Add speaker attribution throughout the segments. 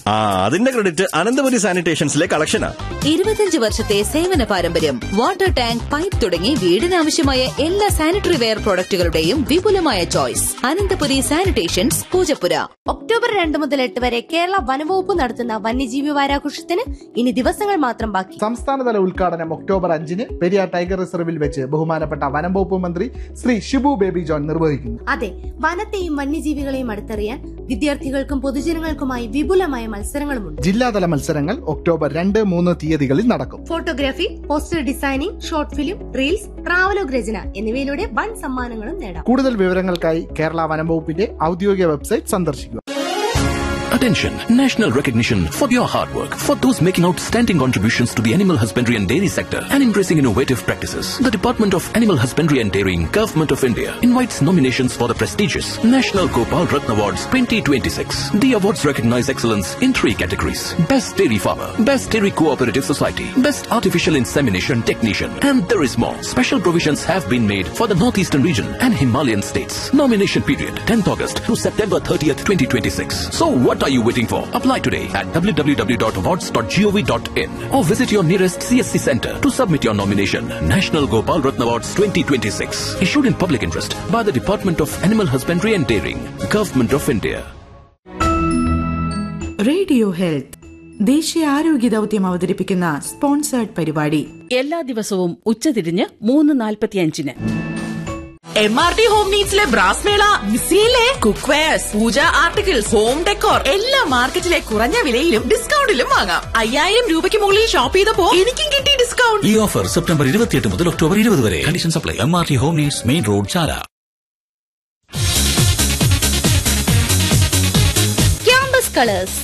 Speaker 1: ആ അതിന്റെ ക്രെഡിറ്റ് അനന്തപുരി സാനിറ്റേഷൻസിലെ കളക്ഷനാ
Speaker 2: ഇരുപത്തിയഞ്ച് വർഷത്തെ സേവന പാരമ്പര്യം വാട്ടർ ടാങ്ക് പൈപ്പ് തുടങ്ങി വീടിനാവശ്യമായ എല്ലാ സാനിറ്ററി വെയർ പ്രോഡക്റ്റുകളുടെയും വിപുലമായ choice Ananthapuri sanitations Poojappura
Speaker 3: October രണ്ട് മുതൽ എട്ട് വരെ കേരള വനവകുപ്പ് നടത്തുന്ന വന്യജീവി വാരാഘോഷത്തിന് ഇനി ദിവസങ്ങൾ മാത്രം ബാക്കി
Speaker 4: സംസ്ഥാനതല ഉദ്ഘാടനം ഒക്ടോബർ അഞ്ചിന് പെരിയാർ ടൈഗർ റിസർവിൽ വെച്ച് ബഹുമാനപ്പെട്ട വനം വകുപ്പ് മന്ത്രി ശ്രീ ഷിബു ബേബി ജോൺ നിർവഹിക്കുന്നു
Speaker 3: അതെ വനത്തെയും വന്യജീവികളെയും അടുത്തറിയാൻ വിദ്യാർത്ഥികൾക്കും പൊതുജനങ്ങൾക്കുമായി വിപുലമായ മത്സരങ്ങളുമുണ്ട്
Speaker 4: ജില്ലാതല മത്സരങ്ങൾ ഒക്ടോബർ രണ്ട് മൂന്ന് തീയതികളിൽ നടക്കും
Speaker 3: photography poster designing short film reels travelogue രചന എന്നിവയിലൂടെ വൻ സമ്മാനങ്ങളും നേടാം
Speaker 4: കൂടുതൽ വിവരങ്ങൾക്കായി കേരള വനം വകുപ്പിന്റെ ഔദ്യോഗിക വെബ്സൈറ്റ് സന്ദർശിക്കുക
Speaker 5: Attention! National recognition for your hard work, for those making outstanding contributions to the animal husbandry and dairy sector and embracing innovative practices. The Department of Animal Husbandry and Dairying, Government of India, invites nominations for the prestigious National Gopal Ratna Awards 2026. The awards recognize excellence in three categories. Best Dairy Farmer, Best Dairy Cooperative Society, Best Artificial Insemination Technician, and there is more. Special provisions have been made for the Northeastern region and Himalayan states. Nomination period 10th August to September 30th, 2026. So what are you waiting for? Apply today at www.awards.gov.in or visit your nearest CSC center to submit your nomination. National Gopal Ratna Awards 2026. Issued in public interest by the Department of Animal Husbandry and Dairying, Government of India.
Speaker 6: Radio health ദേശീയ ആരോഗ്യ ദൗത്യം അവതരിപ്പിക്കുന്ന sponsored പരിപാടി
Speaker 7: എല്ലാ ദിവസവും ഉച്ചതിരിഞ്ഞ് മൂന്ന് നാൽപ്പത്തിയഞ്ചിന്
Speaker 8: എം ആർ ടി ഹോം നീഡ്സിലെ ബ്രാസ് മേള മിസ്സിയിലെ cook wares pooja articles home decor എല്ലാം മാർക്കറ്റിലെ കുറഞ്ഞ വിലയിലും ഡിസ്കൗണ്ടിലും വാങ്ങാം അയ്യായിരം രൂപയ്ക്ക് മുകളിൽ ഷോപ്പ് ചെയ്തപ്പോ എനിക്കും കിട്ടി ഡിസ്കൗണ്ട്
Speaker 9: ഈ ഓഫർ സെപ്റ്റംബർ ഇരുപത്തിയെട്ട് മുതൽ ഒക്ടോബർ ഇരുപത് വരെ condition supply M R T home needs main road Chala
Speaker 10: campus colours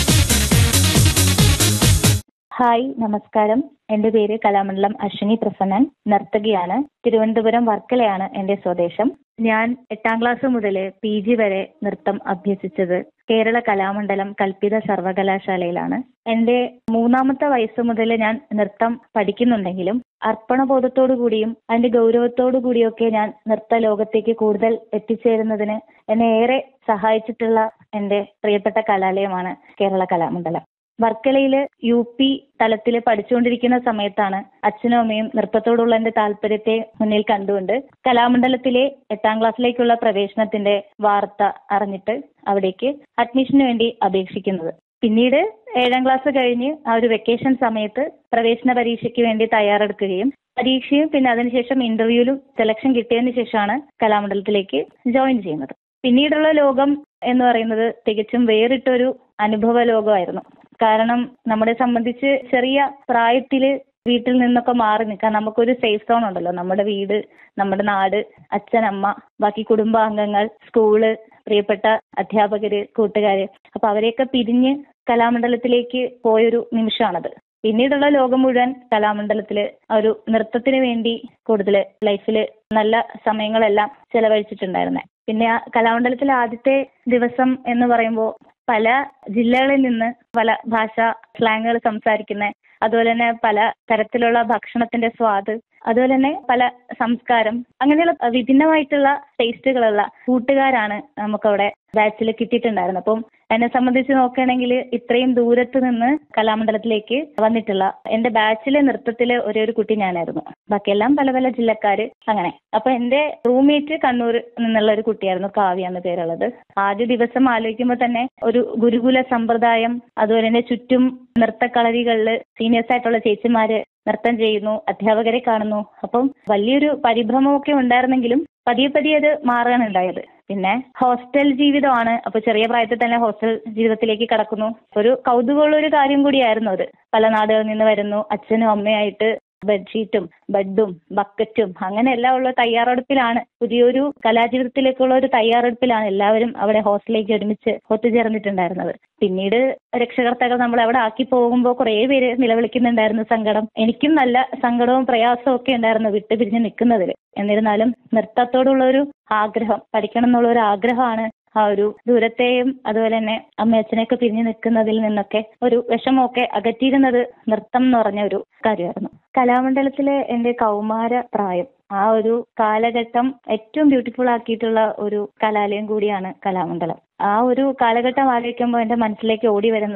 Speaker 10: hi നമസ്കാരം എന്റെ പേര് കലാമണ്ഡലം അശ്വിനി പ്രസന്നൻ നർത്തകിയാണ് തിരുവനന്തപുരം വർക്കലയാണ് എന്റെ സ്വദേശം ഞാൻ എട്ടാം ക്ലാസ് മുതൽ പി ജി വരെ നൃത്തം അഭ്യസിച്ചത് കേരള കലാമണ്ഡലം കൽപ്പിത സർവകലാശാലയിലാണ് എന്റെ മൂന്നാമത്തെ വയസ്സ് മുതൽ ഞാൻ നൃത്തം പഠിക്കുന്നുണ്ടെങ്കിലും അർപ്പണബോധത്തോടു കൂടിയും അതിന്റെ ഗൗരവത്തോടു കൂടിയൊക്കെ ഞാൻ നൃത്ത ലോകത്തേക്ക് കൂടുതൽ എത്തിച്ചേരുന്നതിന് എന്നെ ഏറെ സഹായിച്ചിട്ടുള്ള എന്റെ പ്രിയപ്പെട്ട കലാലയമാണ് കേരള കലാമണ്ഡലം വർക്കലയില് യു പി തലത്തിൽ പഠിച്ചുകൊണ്ടിരിക്കുന്ന സമയത്താണ് അച്ഛനും അമ്മയും നൃത്തത്തോടുള്ള എന്റെ താല്പര്യത്തെ മുന്നിൽ കണ്ടുകൊണ്ട് കലാമണ്ഡലത്തിലെ എട്ടാം ക്ലാസ്സിലേക്കുള്ള പ്രവേശനത്തിന്റെ വാർത്ത അറിഞ്ഞിട്ട് അവിടേക്ക് അഡ്മിഷന് വേണ്ടി അപേക്ഷിക്കുന്നത് പിന്നീട് ഏഴാം ക്ലാസ് കഴിഞ്ഞ് ആ ഒരു വെക്കേഷൻ സമയത്ത് പ്രവേശന പരീക്ഷയ്ക്ക് വേണ്ടി തയ്യാറെടുക്കുകയും പരീക്ഷയും പിന്നെ അതിനുശേഷം ഇന്റർവ്യൂവിലും സെലക്ഷൻ കിട്ടിയതിനു ശേഷമാണ് കലാമണ്ഡലത്തിലേക്ക് ജോയിൻ ചെയ്യുന്നത് പിന്നീടുള്ള ലോകം എന്ന് പറയുന്നത് തികച്ചും വേറിട്ടൊരു അനുഭവ ലോകമായിരുന്നു കാരണം നമ്മളെ സംബന്ധിച്ച് ചെറിയ പ്രായത്തില് വീട്ടിൽ നിന്നൊക്കെ മാറി നിൽക്കാൻ നമുക്കൊരു സേഫ് സോൺ ഉണ്ടല്ലോ നമ്മുടെ വീട് നമ്മുടെ നാട് അച്ഛൻ അമ്മ ബാക്കി കുടുംബാംഗങ്ങൾ സ്കൂള് പ്രിയപ്പെട്ട അധ്യാപകര് കൂട്ടുകാര് അപ്പൊ അവരെയൊക്കെ പിരിഞ്ഞ് കലാമണ്ഡലത്തിലേക്ക് പോയൊരു നിമിഷമാണത് പിന്നീടുള്ള ലോകം മുഴുവൻ കലാമണ്ഡലത്തില് ഒരു നൃത്തത്തിന് വേണ്ടി കൂടുതൽ ലൈഫിൽ നല്ല സമയങ്ങളെല്ലാം ചെലവഴിച്ചിട്ടുണ്ടായിരുന്നെ പിന്നെ ആ കലാമണ്ഡലത്തിലെ ആദ്യത്തെ ദിവസം എന്ന് പറയുമ്പോൾ പല ജില്ലകളിൽ നിന്ന് പല ഭാഷ സ്ലാങ്ങുകൾ സംസാരിക്കുന്ന അതുപോലെ തന്നെ പല തരത്തിലുള്ള ഭക്ഷണത്തിന്റെ സ്വാദ് അതുപോലെ തന്നെ പല സംസ്കാരം അങ്ങനെയുള്ള വിഭിന്നമായിട്ടുള്ള ടേസ്റ്റുകളുള്ള കൂട്ടുകാരാണ് നമുക്കവിടെ ബാച്ചിൽ കിട്ടിയിട്ടുണ്ടായിരുന്നത് അപ്പം എന്നെ സംബന്ധിച്ച് നോക്കുകയാണെങ്കിൽ ഇത്രയും ദൂരത്ത് നിന്ന് കലാമണ്ഡലത്തിലേക്ക് വന്നിട്ടുള്ള എന്റെ ബാച്ചിലെ നൃത്തത്തിലെ ഒരേ ഒരു കുട്ടി ഞാനായിരുന്നു ബാക്കിയെല്ലാം പല പല ജില്ലക്കാര് അങ്ങനെ അപ്പൊ എന്റെ റൂംമേറ്റ് കണ്ണൂർ നിന്നുള്ള ഒരു കുട്ടിയായിരുന്നു കാവ്യ എന്ന പേരുള്ളത് ആദ്യ ദിവസം ആലോചിക്കുമ്പോൾ തന്നെ ഒരു ഗുരുകുല സമ്പ്രദായം അതുപോലെ തന്നെ ചുറ്റും നൃത്തക്കളരികളിൽ സീനിയേഴ്സ് ആയിട്ടുള്ള ചേച്ചിമാര് നൃത്തം ചെയ്യുന്നു അധ്യാപകരെ കാണുന്നു അപ്പം വലിയൊരു പരിഭ്രമമൊക്കെ ഉണ്ടായിരുന്നെങ്കിലും പതിയെ പതിയെ അത് മാറുകയാണ് ഉണ്ടായത് പിന്നെ ഹോസ്റ്റൽ ജീവിതമാണ് അപ്പൊ ചെറിയ പ്രായത്തിൽ തന്നെ ഹോസ്റ്റൽ ജീവിതത്തിലേക്ക് കടക്കുന്നു ഒരു കൗതുകമുള്ള ഒരു കാര്യം കൂടിയായിരുന്നു അത് പല നാടുകളിൽ നിന്ന് വരുന്നു അച്ഛനും അമ്മയായിട്ട് ബെഡ്ഷീറ്റും ബെഡും ബക്കറ്റും അങ്ങനെ എല്ലാം ഉള്ള തയ്യാറെടുപ്പിലാണ് പുതിയൊരു കലാജീവിതത്തിലേക്കുള്ള ഒരു തയ്യാറെടുപ്പിലാണ് എല്ലാവരും അവിടെ ഹോസ്റ്റലിലേക്ക് ഒരുമിച്ച് ഒത്തുചേർന്നിട്ടുണ്ടായിരുന്നത് പിന്നീട് രക്ഷകർത്താക്കൾ നമ്മൾ അവിടെ ആക്കി പോകുമ്പോൾ കുറേ പേര് നിലവിളിക്കുന്നുണ്ടായിരുന്നു സങ്കടം എനിക്കും നല്ല സങ്കടവും പ്രയാസവും ഒക്കെ ഉണ്ടായിരുന്നു വിട്ടുപിരിഞ്ഞ് നിൽക്കുന്നതിൽ എന്നിരുന്നാലും നൃത്തത്തോടുള്ള ഒരു ആഗ്രഹം പഠിക്കണം എന്നുള്ള ഒരു ആഗ്രഹമാണ് ആ ഒരു ദൂരത്തെയും അതുപോലെ തന്നെ അമ്മയച്ഛനെയൊക്കെ പിരിഞ്ഞു നിൽക്കുന്നതിൽ നിന്നൊക്കെ ഒരു വിഷമമൊക്കെ അകറ്റിയിരുന്നത് നൃത്തം എന്ന് പറഞ്ഞ ഒരു കാര്യമായിരുന്നു കലാമണ്ഡലത്തിലെ എന്റെ കൗമാര പ്രായം ആ ഒരു കാലഘട്ടം ഏറ്റവും ബ്യൂട്ടിഫുൾ ആക്കിയിട്ടുള്ള ഒരു കലാലയം കൂടിയാണ് കലാമണ്ഡലം ആ ഒരു കാലഘട്ടം ആലോചിക്കുമ്പോൾ എന്റെ മനസ്സിലേക്ക് ഓടി വരുന്നത്